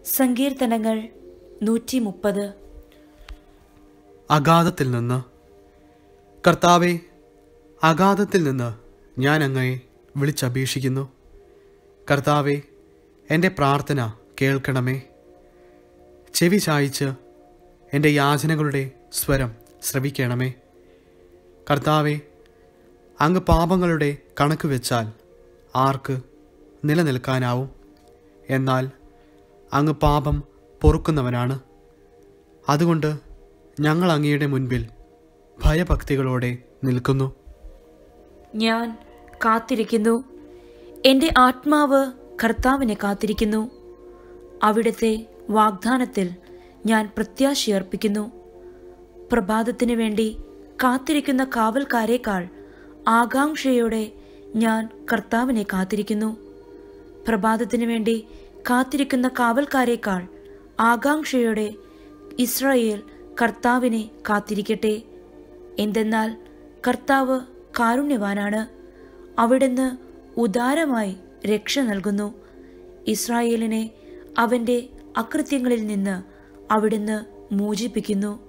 സങ്കീർത്തനങ്ങൾ നൂറ്റി മുപ്പത് അഗാധത്തിൽ നിന്ന് കർത്താവെ അഗാധത്തിൽ നിന്ന് ഞാൻ അങ്ങയെ വിളിച്ചപേക്ഷിക്കുന്നു കർത്താവെ എൻ്റെ പ്രാർത്ഥന കേൾക്കണമേ ചെവി ചായ്ച്ച് എൻ്റെ യാചനകളുടെ സ്വരം ശ്രവിക്കണമേ കർത്താവെ അങ്ങ് പാപങ്ങളുടെ കണക്ക് വെച്ചാൽ ആർക്ക് നിലനിൽക്കാനാവും എന്നാൽ അങ്ങ് പാപം പൊറുക്കുന്നവനാണ് അതുകൊണ്ട് ഞങ്ങൾ അങ്ങയുടെ മുൻപിൽ ഭയഭക്തികളോടെ നിൽക്കുന്നു ഞാൻ കാത്തിരിക്കുന്നു എൻ്റെ ആത്മാവ് കർത്താവിനെ കാത്തിരിക്കുന്നു അവിടുത്തെ വാഗ്ദാനത്തിൽ ഞാൻ പ്രത്യാശയർപ്പിക്കുന്നു പ്രഭാതത്തിനു വേണ്ടി കാത്തിരിക്കുന്ന കാവൽക്കാരേക്കാൾ ആകാംക്ഷയോടെ ഞാൻ കർത്താവിനെ കാത്തിരിക്കുന്നു പ്രഭാതത്തിനു വേണ്ടി കാത്തിരിക്കുന്ന കാവൽക്കാരേക്കാൾ ആകാംക്ഷയോടെ ഇസ്രായേൽ കർത്താവിനെ കാത്തിരിക്കട്ടെ എന്തെന്നാൽ കർത്താവ് കാരുണ്യവാനാണ് അവിടുന്ന് ഉദാരമായി രക്ഷ നൽകുന്നു ഇസ്രായേലിനെ അവന്റെ അകൃത്യങ്ങളിൽ നിന്ന് അവിടുന്ന് മോചിപ്പിക്കുന്നു